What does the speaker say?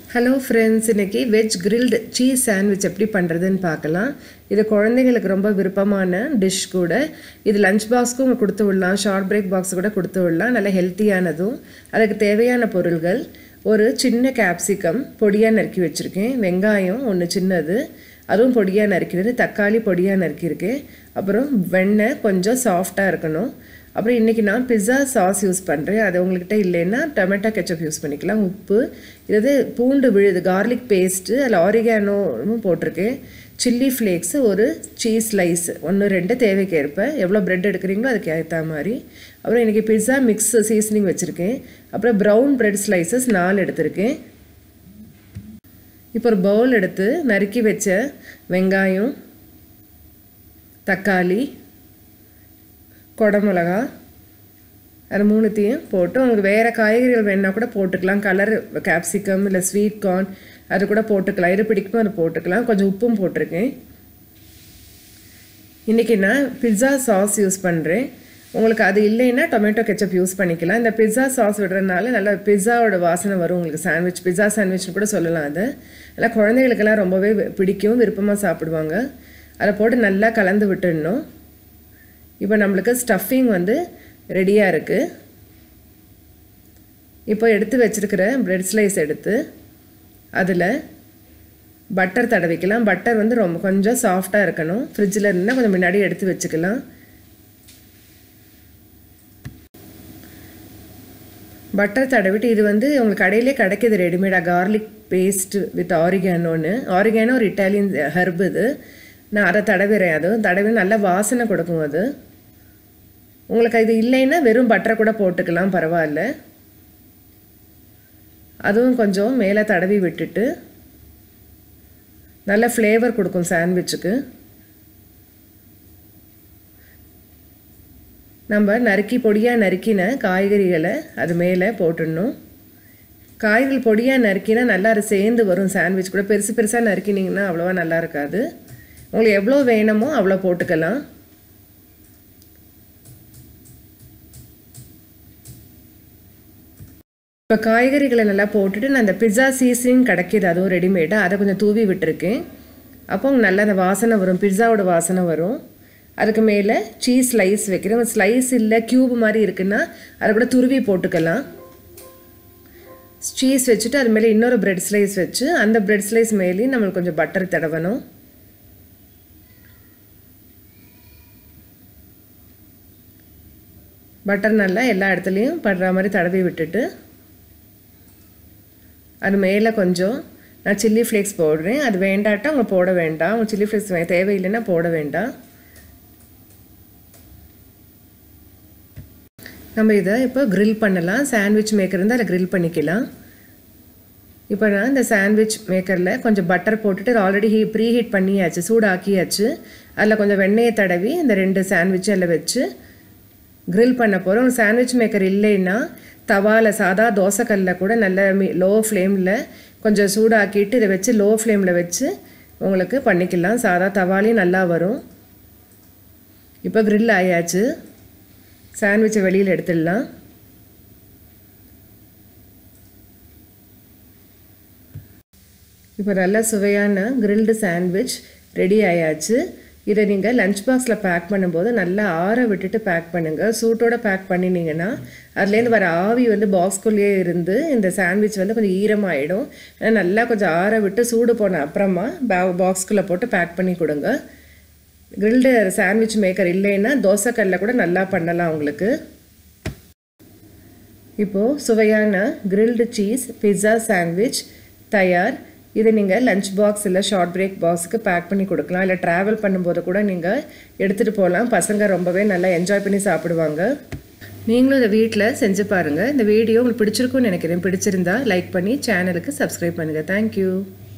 hello friends இன்றைக்கி veg grilled cheese sandwich எப்படி பண்ணுறதுன்னு பார்க்கலாம் இது குழந்தைங்களுக்கு ரொம்ப விருப்பமான டிஷ் கூட இது லஞ்ச் பாக்ஸ்க்கும் கொடுத்து விடலாம் ஷார்ட் பிரேக் பாக்ஸ் கூட கொடுத்து விடலாம் நல்ல ஹெல்த்தியானதும் அதுக்கு தேவையான பொருள்கள் ஒரு சின்ன கேப்சிகம் பொடியாக நறுக்கி வச்சுருக்கேன் வெங்காயம் ஒன்று சின்னது அதுவும் பொடியாக நறுக்கிறது தக்காளி பொடியாக நறுக்கியிருக்கேன் அப்புறம் வெண்ணெய் கொஞ்சம் சாஃப்டாக இருக்கணும் அப்புறம் இன்றைக்கி நான் பிஸ்ஸா சாஸ் யூஸ் பண்ணுறேன் அது உங்கள்கிட்ட இல்லைன்னா டொமேட்டோ கெச்சப் யூஸ் பண்ணிக்கலாம் உப்பு இது பூண்டு விழுது கார்லிக் பேஸ்ட்டு அதில் ஆரிகானோவும் போட்டிருக்கேன் சில்லி ஃப்ளேக்ஸு ஒரு சீஸ் ஸ்லைஸ் ஒன்று ரெண்டு தேவைக்கேற்ப எவ்வளோ ப்ரெட் எடுக்கிறீங்களோ அதுக்கு ஏற்ற மாதிரி அப்புறம் இன்றைக்கி பிஸ்ஸா மிக்ஸ் சீசனிங் வச்சுருக்கேன் அப்புறம் ப்ரௌன் ப்ரெட் ஸ்லைசஸ் நாலு எடுத்திருக்கேன் இப்போ ஒரு பவுல் எடுத்து நறுக்கி வச்ச வெங்காயம் தக்காளி குடமிளகா அது மூணுத்தையும் போட்டு உங்களுக்கு வேறு காய்கறிகள் வேணால் கூட போட்டுக்கலாம் கலர் கேப்சிகம் இல்லை ஸ்வீட் கார்ன் அது கூட போட்டுக்கலாம் எது பிடிக்குமோ அது போட்டுக்கலாம் கொஞ்சம் உப்பும் போட்டிருக்கேன் இன்றைக்கி நான் பிஸ்ஸா சாஸ் யூஸ் பண்ணுறேன் உங்களுக்கு அது இல்லைன்னா டொமேட்டோ கெச்சப் யூஸ் பண்ணிக்கலாம் இந்த பிஸ்ஸா சாஸ் விடுறதுனால நல்லா பிஸ்ஸாவோட வாசனை வரும் உங்களுக்கு சாண்ட்விச் பிஸ்ஸா சாண்ட்விச்னு கூட சொல்லலாம் அது நல்லா குழந்தைகளுக்கெல்லாம் ரொம்பவே பிடிக்கும் விருப்பமாக சாப்பிடுவாங்க அதை போட்டு நல்லா கலந்து விட்டுடணும் இப்போ நம்மளுக்கு ஸ்டஃபிங் வந்து ரெடியாக இருக்குது இப்போ எடுத்து வச்சுருக்கிற ப்ரெட் ஸ்லைஸ் எடுத்து அதில் பட்டர் தடவிக்கலாம் பட்டர் வந்து ரொம்ப கொஞ்சம் சாஃப்டாக இருக்கணும் ஃப்ரிட்ஜில் இருந்தால் கொஞ்சம் முன்னாடி எடுத்து வச்சுக்கலாம் பட்டர் தடவிட்டு இது வந்து உங்களுக்கு கடையிலே கிடைக்கிது ரெடிமேடாக கார்லிக் பேஸ்ட் வித் ஆரிகானோன்னு ஆரிகானோ ஒரு இட்டாலியன் ஹெர்பு இது நான் அதை தடவிறேன் அது தடவி நல்லா வாசனை கொடுக்கும் அது உங்களுக்கு இது இல்லைன்னா வெறும் பட்டரை கூட போட்டுக்கலாம் பரவாயில்ல அதுவும் கொஞ்சம் மேலே தடவி விட்டுட்டு நல்ல ஃப்ளேவர் கொடுக்கும் சாண்ட்விச்சுக்கு நம்ம நறுக்கி பொடியாக நறுக்கின காய்கறிகளை அது மேலே போட்டுடணும் காய்கறி பொடியாக நறுக்கினா நல்லா அது சேர்ந்து வரும் சாண்ட்விச் கூட பெருசு பெருசாக நறுக்கினீங்கன்னா அவ்வளோவா நல்லா இருக்காது உங்களுக்கு எவ்வளோ வேணுமோ அவ்வளோ போட்டுக்கலாம் இப்போ காய்கறிகளை நல்லா போட்டுட்டு நான் அந்த பிஸ்ஸா சீசனிங் கிடைக்கிது அதுவும் ரெடிமேடாக அதை கொஞ்சம் தூவி விட்டுருக்கேன் அப்போ நல்லா அந்த வாசனை வரும் பிஸ்ஸாவோட வாசனை வரும் அதுக்கு மேலே சீஸ் ஸ்லைஸ் வைக்கிறேன் ஸ்லைஸ் இல்லை க்யூப் மாதிரி இருக்குன்னா அதை கூட துருவி போட்டுக்கலாம் சீஸ் வச்சுட்டு அது மேலே இன்னொரு ப்ரெட் ஸ்லைஸ் வச்சு அந்த ப்ரெட் ஸ்லைஸ் மேலேயும் நம்மளுக்கு கொஞ்சம் பட்டர் தடவணும் பட்டர் நல்லா எல்லா இடத்துலையும் படுற மாதிரி தடவி விட்டுட்டு அது மேலே கொஞ்சம் நான் சில்லி ஃப்ளேக்ஸ் போடுறேன் அது வேண்டாட்டா அவங்க போட வேண்டாம் அவங்க சில்லி ஃப்ளேக்ஸ் தேவையில்லைன்னா போட வேண்டாம் நம்ம இதை இப்போ க்ரில் பண்ணலாம் சாண்ட்விச் மேக்கர் இருந்தால் அதை க்ரில் பண்ணிக்கலாம் இப்போ நான் இந்த சாண்ட்விச் மேக்கரில் கொஞ்சம் பட்டர் போட்டுட்டு ஆல்ரெடி ஹீ ப்ரீ ஹீட் பண்ணியாச்சு சூடாக்கியாச்சு அதில் கொஞ்சம் வெண்ணெயை தடவி இந்த ரெண்டு சாண்ட்விச் அதில் வச்சு க்ரில் பண்ண போகிறோம் சாண்ட்விச் மேக்கர் இல்லைன்னா தவாவில் சாதா தோசைக்கல்லில் கூட நல்ல லோ ஃப்ளேமில் கொஞ்சம் சூடாக்கிட்டு இதை வச்சு லோ ஃப்ளேமில் வச்சு உங்களுக்கு பண்ணிக்கலாம் சாதா தவாலையும் நல்லா வரும் இப்போ க்ரில் ஆயாச்சு சாண்ட்விச்சை வெளியில் எடுத்துடலாம் இப்போ நல்ல சுவையான கிரில்டு சாண்ட்விச் ரெடி ஆயாச்சு இதை நீங்கள் லஞ்ச் பாக்ஸில் பேக் பண்ணும்போது நல்லா ஆற விட்டுட்டு பேக் பண்ணுங்கள் சூட்டோட பேக் பண்ணினீங்கன்னா அதுலேருந்து வர ஆவி வந்து பாக்ஸ்குள்ளேயே இருந்து இந்த சாண்ட்விச் வந்து கொஞ்சம் ஈரமாயிடும் நல்லா கொஞ்சம் ஆற விட்டு சூடு போன அப்புறமா பா பாக்ஸ்குள்ளே போட்டு பேக் பண்ணி கொடுங்க கிரில்டு சாண்ட்விச் மேக்கர் இல்லைன்னா தோசைக்கல்லில் கூட நல்லா பண்ணலாம் உங்களுக்கு இப்போது சுவையான கிரில்டு சீஸ் பிஸ்ஸா சாண்ட்விச் தயார் இதை நீங்கள் லஞ்ச் பாக்ஸ் இல்லை ஷார்ட் பிரேக் பாக்ஸுக்கு பேக் பண்ணி கொடுக்கலாம் இல்லை ட்ராவல் பண்ணும்போது கூட நீங்கள் எடுத்துகிட்டு போகலாம் பசங்க ரொம்பவே நல்லா என்ஜாய் பண்ணி சாப்பிடுவாங்க நீங்களும் இதை வீட்டில் செஞ்சு பாருங்கள் இந்த வீடியோ உங்களுக்கு பிடிச்சிருக்கும்னு நினைக்கிறேன் பிடிச்சிருந்தா லைக் பண்ணி சேனலுக்கு சப்ஸ்கிரைப் பண்ணுங்கள் தேங்க்யூ